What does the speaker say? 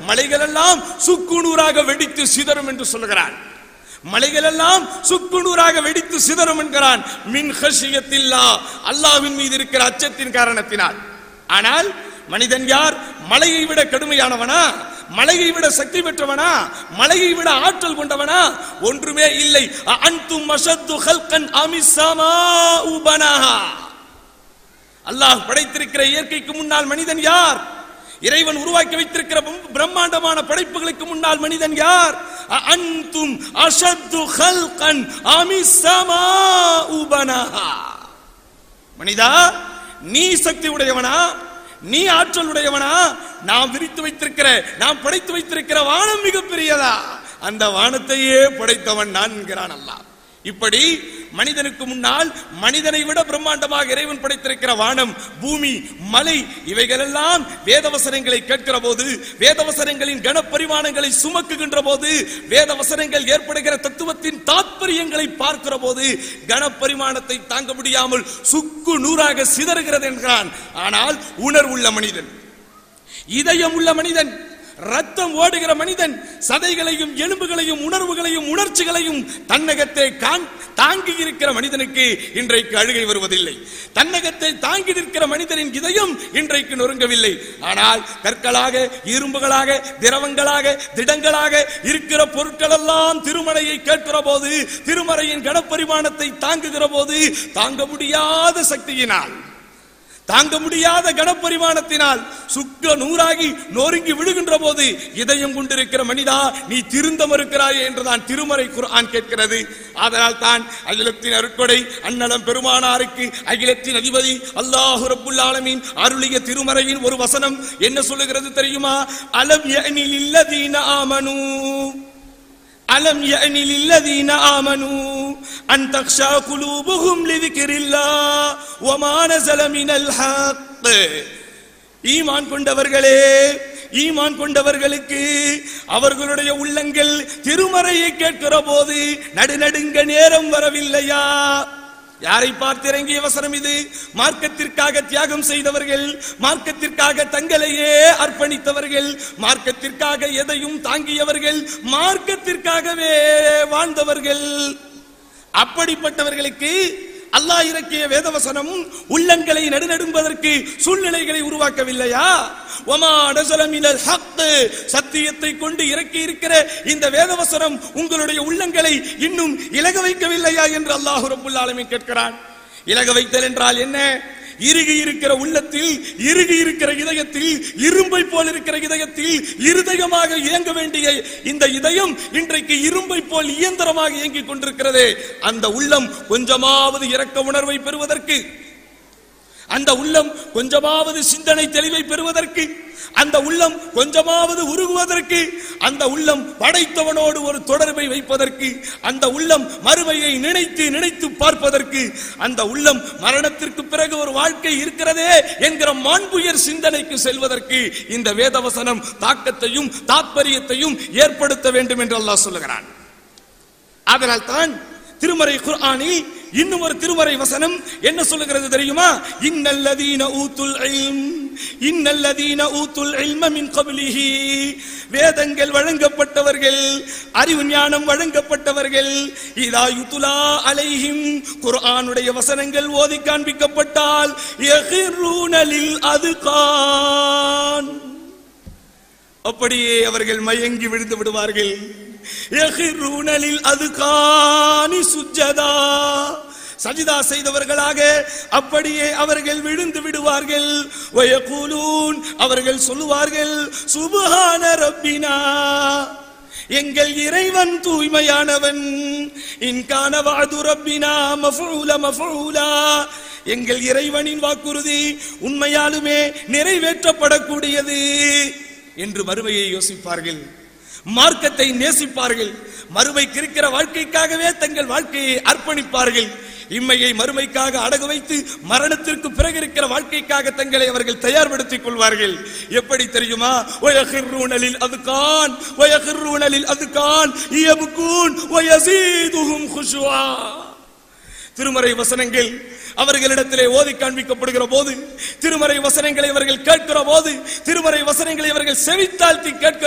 மலைகள் எல்லாம் சுக்குநூறாக வெடித்து சிதறும் என்று சொல்கிறான் மலைகள் எல்லாம் சுக்குநூறாக வெடித்து சிதறும் என்கிறான் மின் ஹஷியத்தில்லா அல்லாஹ்வின் மீது இருக்கிற அச்சத்தின் காரணத்தினால் ஆனால் மனிதன் யார் மலையை விட கடுமையானவனா மலையை விட சக்தி பெற்றவனா மலையை விட ஆற்றல் கொண்டவனா ஒன்றுமே இல்லை அன்தும் அஷத்து ஹல்கன் அமிசமா உபனாஹா அல்லாஹ் படைத்திருக்கிற இயற்கைக்கு முன்னால் மனிதன் யார் இறைவன் உருவாக்கி வைத்திருக்கிற பிரம்- பிரம்மாண்டமான படைப்புகளுக்கு முன்னால் மனிதன் யார் அ- அன்தும் அஷத்து ஹல்கன் அமிசமா உபனாஹா மனிதா நீ சக்தி உடையவனா நீ ஆற்றல் உடையவனா நாம் விரித்து வைத்திருக்கிற நாம் படைத்து வைத்திருக்கிற வானம் மிகப்பெரியதா அந்த வானத்தையே படைத்தவன் நான் என்கிறான் அல்லாஹ் இப்படி மனிதனுக்கு முன்னால் மனிதனை விட பிரம்மாண்டமாக இறைவன் படைத்திருக்கிற வானம் பூமி மலை இவைகளெல்லாம் வேதவசனங்களை கேட்கிற போது வேதவசனங்களின் கனப்பரிமாணங்களை சுமக்குகின்ற போது வேதவசனங்கள் ஏற்படுகிற தத்துவத்தின் தாத்பரியங்களை பார்க்கிற போது கனப்பரிமாணத்தை தாங்க முடியாமல் சுக்கு நூறாக சிதறுகிறது என்கிறான் ஆனால் உணர்வுள்ள மனிதன் இதயம் உள்ள மனிதன் ரத்தம் ஓடுகிற மனிதன் சதைகளையும் எலும்புகளையும் உணர்வுகளையும் உணர்ச்சிகளையும் தன்னகத்தை காண்- தாங்கி இருக்கிற மனிதனுக்கு இன்றைக்கு அழுகை வருவதில்லை தன்னகத்தை தாங்கி நிற்கிற மனிதனின் இதயம் இன்றைக்கு நொறுங்கவில்லை ஆனால் கற்களாக இரும்புகளாக திரவங்களாக திடங்களாக இருக்கிற பொருட்கள் எல்லாம் திருமலையை கேட்கிற போது திருமறையின் கனப்பரிமாணத்தை தாங்குகிற போது தாங்க முடியாத சக்தியினால் தாங்க முடியாத கனப்பரிமாணத்தினால் சுக்க நூறாகி நொறுங்கி விடுகின்ற போது இதயம் கொண்டிருக்கிற மனிதா நீ திருந்த மறுக்கிறாயே என்றுதான் திருமறை குர்ஆன் கேட்கிறது அதனால் தான் அகிலத்தின் அருட்கொடை அன்னலம் பெருமானாருக்கு அகிலத்தின் அதிபதி அல்லாஹு ரப்புல் ஆலமீன் அருளிய திருமறையின் ஒரு வசனம் என்ன சொல்லுகிறது தெரியுமா அலம் யஅனில் இல்லதீன ஆமனூ ألم يأن للذين آمنوا أن تخشى قلوبهم لذكر الله وما نزل من الحق ஈமான் கொண்டவர்களே ஈமான் கொண்டவர்களுக்கு அவர்களுடைய உள்ளங்கள் திருமறையை கேட்கிற போது நடுநடுங்க நேரம் வரவில்லையா யாரை பார்த்து இறங்கிய வசனம் இது மார்க்கத்திற்காக தியாகம் செய்தவர்கள் மார்க்கத்திற்காக தங்களையே அர்ப்பணித்தவர்கள் மார்க்கத்திற்காக எதையும் தாங்கியவர்கள் மார்க்கத்திற்காகவே வாழ்ந்தவர்கள் அப்படிப்பட்டவர்களுக்கு அல்லாஹ் இறக்கிய வேதவசனம் உள்ளங்களை நடுநடும்பதற்கு சூழ்நிலைகளை உருவாக்கவில்லையா ஒமா நஸல மினல் ஹக் சத்தியத்தை கொண்டு இறக்கி இருக்கிற இந்த வேதவசனம் உங்களுடைய உள்ளங்களை இன்னும் இலக வைக்கவில்லையா என்று அல்லாஹ் ரப்புல் ஆலமீன் கேட்கிறான் இலக வைத்தல் என்றால் என்ன இறுகி இருக்கிற உள்ளத்தில் இறுகி இருக்கிற இதயத்தில் இரும்பை போல் இருக்கிற இதயத்தில் இருதயமாக இயங்க வேண்டிய இந்த இதயம் இன்றைக்கு இரும்பை போல் இயந்திரமாக இயங்கிக் கொண்டிருக்கிறது அந்த உள்ளம் கொஞ்சமாவது இரக்க உணர்வை பெறுவதற்கு அந்த உள்ளம் கொஞ்சமாவது சிந்தனை தெளிவை பெறுவதற்கு அந்த உள்ளம் கொஞ்சமாவது உருகுவதற்கு அந்த உள்ளம் படைத்தவனோடு ஒரு தொடர்பை வைப்பதற்கு அந்த உள்ளம் மறுமையை நினைத்து நினைத்து பார்ப்பதற்கு அந்த உள்ளம் மரணத்திற்கு பிறகு ஒரு வாழ்க்கை இருக்கிறதே என்கிற மாண்புயர் சிந்தனைக்கு செல்வதற்கு இந்த வேதவசனம் தாக்கத்தையும் தாத்பரியத்தையும் ஏற்படுத்த வேண்டும் என்று அல்லாஹ் சொல்லுகிறான் அதனால் தான் திருமறை குர்ஆனில் இன்னும் ஒரு திருமறை வசனம் என்ன சொல்லுகிறது தெரியுமா இன்னல்லதீன ஊத்துல் இல்ம் இன்னல்லதீன ஊத்துல் இல்ம மின் கப்லிஹி வேதங்கள் வழங்கப்பட்டவர்கள் அறிவு ஞானம் வழங்கப்பட்டவர்கள் இதா யுதுலா அலைஹிம் குர்ஆனுடைய வசனங்கள் ஓதி காண்பிக்கப்பட்டால் யஹிரூன லில் அதுகான் அப்படியே அவர்கள் மயங்கி விழுந்து விடுவார்கள் யஹிரூனலில் அதுகானி சுஜதா சஜிதா செய்தவர்களாக அப்படியே அவர்கள் விழுந்து விடுவார்கள் வயகூலூன் அவர்கள் சொல்லுவார்கள் சுபஹான ரப்பினா எங்கள் இறைவன் தூய்மையானவன் இன்கான வாது ரப்பினா மஃபூல மஃபூலா எங்கள் இறைவனின் வாக்குறுதி உண்மையாலுமே நிறைவேற்றப்படக்கூடியது என்று மறுமையை யோசிப்பார்கள் மார்க்கத்தை நேசிப்பார்கள் மறுமைக்கு இருக்கிற வாழ்க்கைக்காகவே தங்கள் வாழ்க்கையை அர்ப்பணிப்பார்கள் இம்மையை மறுமைக்காக அடகு வைத்து மரணத்திற்கு பிறகு இருக்கிற வாழ்க்கைக்காக தங்களை அவர்கள் தயார்படுத்திக் கொள்வார்கள் எப்படி தெரியுமா வயஹிர்ரூனலில் அதுகான் வயஹிர்ரூனலில் அதுகான் யபுகூன் வயஸீதுஹும் குஷுவா திருமறை வசனங்கள் அவர்களிடத்திலே ஓதி காண்பிக்கப்படுகிற போது திருமறை வசனங்களை அவர்கள் கேட்கிற போது திருமறை வசனங்களை அவர்கள் செவித்தாழ்த்தி கேட்கிற